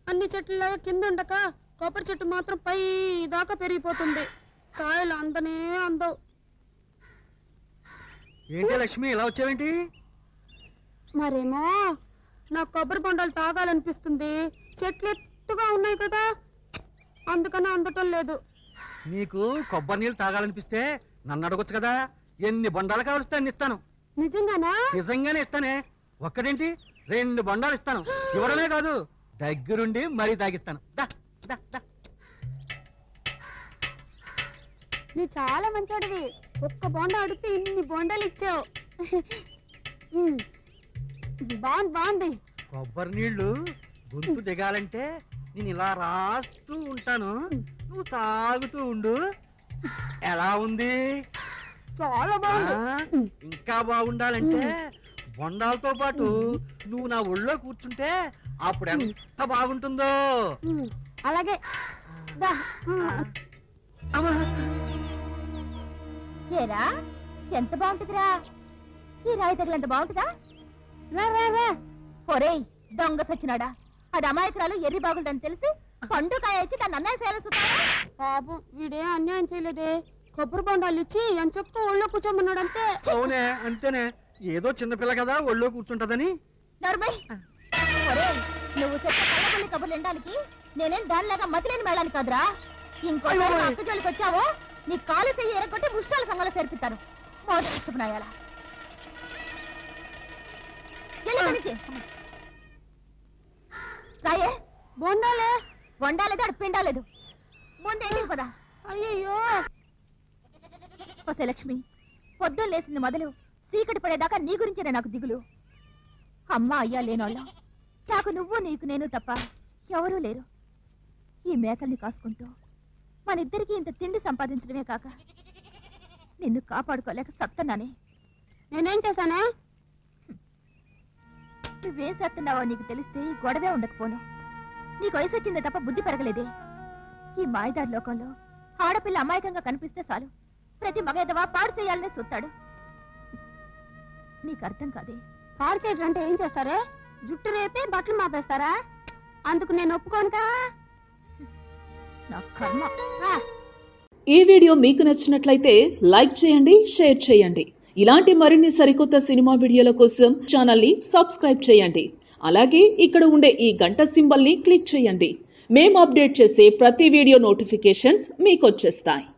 అన్ని చెట్లలాగా కింద ఉండక కొబ్బరి చెట్టు మాత్రం పై దాకా పెరిగిపోతుంది కాయలు అందనే అందవు ఏంటి లక్ష్మి ఇలా వచ్చావేంటి మరేమో నాకు కొబ్బరి బొండాలు తాగాలనిపిస్తుంది చెట్లు ఎత్తుగా ఉన్నాయి కదా అందుకని అందటం లేదు నీకు కొబ్బరి నీళ్ళు తాగాలనిపిస్తే నన్ను అడగొచ్చు కదా ఎన్ని బొండాలు కావలిస్తే అన్ని ఇస్తాను నిజంగానా నిజంగానే ఇస్తానే ఒక్కడేంటి రెండు బొండాలు ఇస్తాను ఇవ్వడమే కాదు దగ్గరుండి మరీ తాగిస్తాను దా, దా, దా. నువ్వు చాలా మంచోడివి ఒక్క బొండ అడిగితే ఇన్ని బొండాలు ఇచ్చావు ఉమ్. బాగుంది బాగుంది కొబ్బరి నీళ్లు గొంతు దిగాలంటే నేను ఇలా రాస్తూ ఉంటాను నువ్వు తాగుతూ ఉండు ఎలా ఉంది చాలా ఆ, బాగుంది ఇంకా బాగుండాలంటే బొండాలతో పాటు నువ్వు నా ఒళ్ళో కూర్చుంటే అప్పుడు ఎంత బాగుంటుందో ఉమ్. అలాగే దా. ఉమ్. అమ్మా. ఏరా ఎంత బాగుంటుందిరా ఈ రాయి తగిలంత బాగుంటుందా రా రా రా ఒరేయ్ దొంగ సచ్చినాడా అది అమాయకురాలు ఎర్రి బాగుందని తెలిసి పండు కాయ ఇచ్చి దాన్ని అన్యాయం చేయాలని చూస్తావా? పాపం వీడేం అన్యాయం చేయలేదే కొబ్బరి బొండాలు ఇచ్చి ఎంచక్క ఒళ్ళో కూర్చోమన్నాడు అంతే అవునే అంతేనే ఏదో చిన్నపిల్ల కదా ఒళ్ళో కూర్చుంటదని నర్మయ్ ఒరేయ్ నువ్వు చెప్పే కళ్ళబుల్లి కబుర్లు వినడానికి నేనేం దానిలాగా మతిలేని మేళాని కాదురా ఇంకోసారి మా అక్క జోలికి వచ్చావో నీ కాలు చెయ్యి ఎరగొట్టి ముష్టాల సంఘాలు చేర్పిస్తాను మోసం ఇష్టపడాయాలా రాయే బొండాలే వండాలేదు అడు పిండాలేదు ముందేంటి పదా అయ్యయ్యో ఒసే లక్ష్మి పొద్దున్న లేసింది మొదలు చీకటి పడేదాకా నీ గురించేనే నాకు దిగులు అమ్మ అయ్యా లేనోళ్ళం నాకు నువ్వు నీకు నేను తప్ప ఎవరూ లేరు ఈ మేకల్ని కాసుకుంటూ మన ఇద్దరికి ఇంత తిండి సంపాదించడమే కాక నిన్ను కాపాడుకోలేక సత్తన్నానే నేనేం చేశానే నువ్వేం సత్తున్నావో నీకు తెలిస్తే ఈ గొడవే ఉండకపోను నీకు వయసు వచ్చిందే తప్ప బుద్ధి పెరగలేదే ఈ మాయదారి లోకంలో ఆడపిల్ల అమాయకంగా కనిపిస్తే చాలు ప్రతి మగేదవా పాడు చేయాలనే చూస్తాడు నీకు అర్థం కాదే పాడు చేయడం అంటే ఏం చేస్తారే జుట్టు రేపి బట్టలు మాపేస్తారా అందుకు నేను ఒప్పుకోనుకా నా కర్మ రా ఈ వీడియో మీకు నచ్చినట్లయితే లైక్ చేయండి షేర్ చేయండి ఇలాంటి మరిన్ని సరికొత్త సినిమా వీడియోల కోసం ఛానల్ని సబ్స్క్రైబ్ చేయండి అలాగే ఇక్కడ ఉండే ఈ గంట సింబల్ని క్లిక్ చేయండి మేము అప్డేట్ చేసే ప్రతి వీడియో నోటిఫికేషన్స్ మీకు వచ్చేస్తాయి